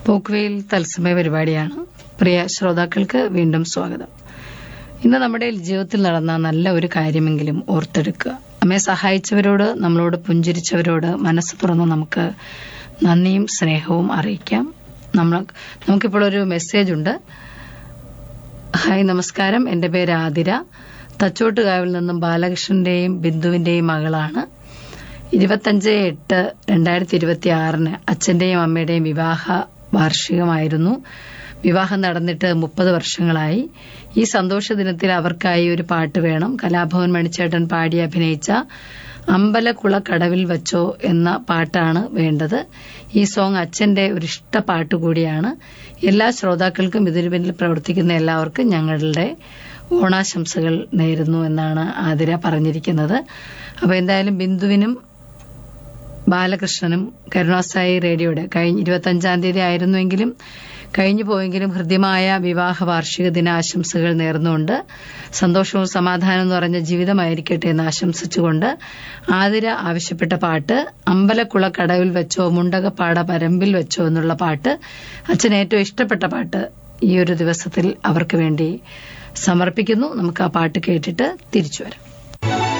പോക്ക്വെയിൽ തത്സമയ പരിപാടിയാണ് പ്രിയ ശ്രോതാക്കൾക്ക് വീണ്ടും സ്വാഗതം ഇന്ന് നമ്മുടെ ജീവിതത്തിൽ നടന്ന നല്ല ഒരു കാര്യമെങ്കിലും ഓർത്തെടുക്കുക നമ്മെ സഹായിച്ചവരോട് നമ്മളോട് പുഞ്ചിരിച്ചവരോട് മനസ്സ് തുറന്ന് നമുക്ക് നന്ദിയും സ്നേഹവും അറിയിക്കാം നമ്മൾ നമുക്കിപ്പോൾ ഒരു മെസ്സേജ് ഉണ്ട് ഹായ് നമസ്കാരം എന്റെ പേര് ആതിര തച്ചോട്ടുകാവിൽ നിന്നും ബാലകൃഷ്ണന്റെയും ബിന്ദുവിന്റെയും മകളാണ് ഇരുപത്തഞ്ച് എട്ട് രണ്ടായിരത്തി ഇരുപത്തി ആറിന് അച്ഛന്റെയും അമ്മയുടെയും വിവാഹ വാർഷികമായിരുന്നു വിവാഹം നടന്നിട്ട് മുപ്പത് വർഷങ്ങളായി ഈ സന്തോഷ ദിനത്തിൽ അവർക്കായി ഒരു പാട്ട് വേണം കലാഭവൻ മണിച്ചേട്ടൻ പാടി അഭിനയിച്ച അമ്പലക്കുള കടവിൽ വച്ചോ എന്ന പാട്ടാണ് വേണ്ടത് ഈ സോങ് അച്ഛന്റെ ഒരു ഇഷ്ട പാട്ട് കൂടിയാണ് എല്ലാ ശ്രോതാക്കൾക്കും ഇതിനു പിന്നിൽ പ്രവർത്തിക്കുന്ന എല്ലാവർക്കും ഞങ്ങളുടെ ഓണാശംസകൾ നേരുന്നു എന്നാണ് ആതിര പറഞ്ഞിരിക്കുന്നത് അപ്പൊ എന്തായാലും ബിന്ദുവിനും ബാലകൃഷ്ണനും കരുണാസായി റേഡിയോയുടെ കഴിഞ്ഞ ഇരുപത്തഞ്ചാം തീയതി ആയിരുന്നുവെങ്കിലും കഴിഞ്ഞു പോയെങ്കിലും ഹൃദ്യമായ വിവാഹ വാർഷിക ദിനാശംസകൾ നേർന്നുകൊണ്ട് സന്തോഷവും സമാധാനവും നിറഞ്ഞ ജീവിതമായിരിക്കട്ടെ എന്ന് ആശംസിച്ചുകൊണ്ട് ആതിര ആവശ്യപ്പെട്ട പാട്ട് അമ്പലക്കുള കടവിൽ വെച്ചോ മുണ്ടകപ്പാട പരമ്പിൽ വെച്ചോ എന്നുള്ള പാട്ട് അച്ഛൻ ഏറ്റവും ഇഷ്ടപ്പെട്ട പാട്ട് ഈ ഒരു ദിവസത്തിൽ അവർക്ക് വേണ്ടി സമർപ്പിക്കുന്നു നമുക്ക് ആ പാട്ട് കേട്ടിട്ട് തിരിച്ചു വരാം